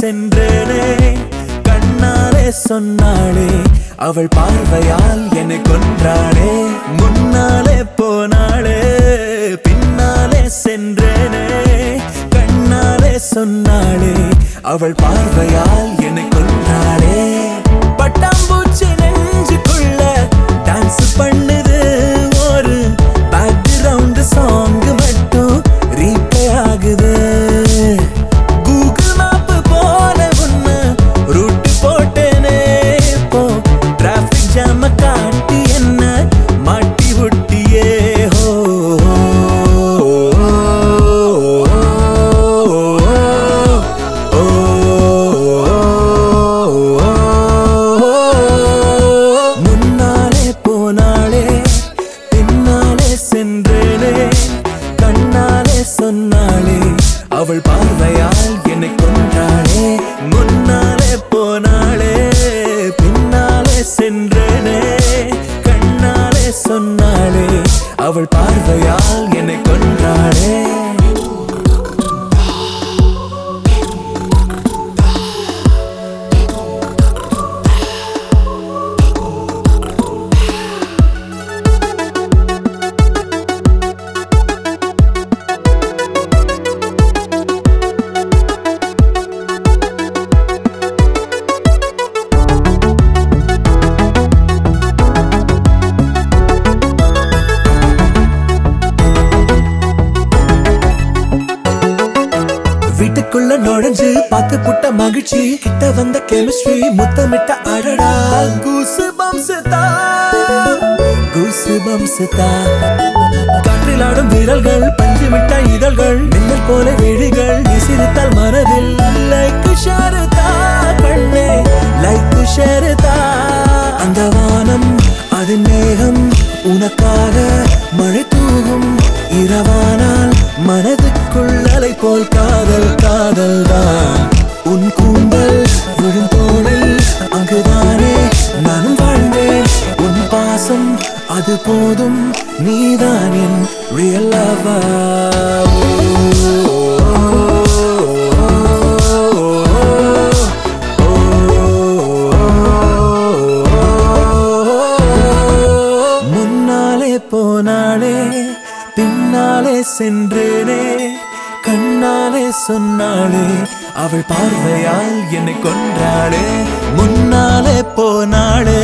சென்றேனே கண்ணாலே சொன்னாளே அவள் பார்வையால் என்னை கொன்றாளே முன்னாலே போனாளே பின்னாலே சென்றேனே கண்ணாலே சொன்னாளே அவள் பார்வையால் என்னை கொன்றாளே பட்டாம்பூச்சி நெஞ்சுக்குள்ள டான்ஸ் பண்ணுது ஒரு பேக்ரவுண்ட் சாங் மட்டும் ரீப்ளே ஆகுது கூகுள் மேப் போல ஒண்ணு ரூட் போட்டேனே போ டிராஃபிக் ஜாம காட்டி என்ன மாட்டி விட்டியே ஹோ முன்னாலே போனாளே பின்னாலே சென்றேனே கண்ணாலே சொன்னாளே அவள் பார்வையால் என்னை கொன்றாளே முன்னாலே போனாளே பின்னாலே சென்றேனே கண்ணாலே சொன்னாளே அவள் பார்வையால் என்னை கொன்றாளே வீட்டுக்குள்ள நுழைஞ்சு பார்த்து புட்ட மகிழ்ச்சி கிட்ட வந்த கெமிஸ்ட்ரி முத்தமிட்ட அடடா கூசு பம்ஸ் கூசு பம்ஸ் காற்றில் ஆடும் விரல்கள் பஞ்சு மிட்ட இதழ்கள் மின்னல் போல விழிகள் நீ சிரித்தால் மனதில் லைக் ஷேருதா கண்ணே லைக் ஷேருதா அந்த வானம் அது மேகம் உனக்காக மழை தூவும் இரவானால் மனதுக்குள் அலை போல் காதல் காதல் தான் உன் கூந்தல் விழும் தோளில் அங்குதானே நானும் வாழ்ந்தேன் உன் பாசம் அது போதும் நீதான் என் ரியல் முன்னாலே போனாளே பின்னாலே சென்றேனே கண்ணாலே சொன்னாளே அவள் பார்வையால் என்னை கொன்றாளே முன்னாலே போனாளே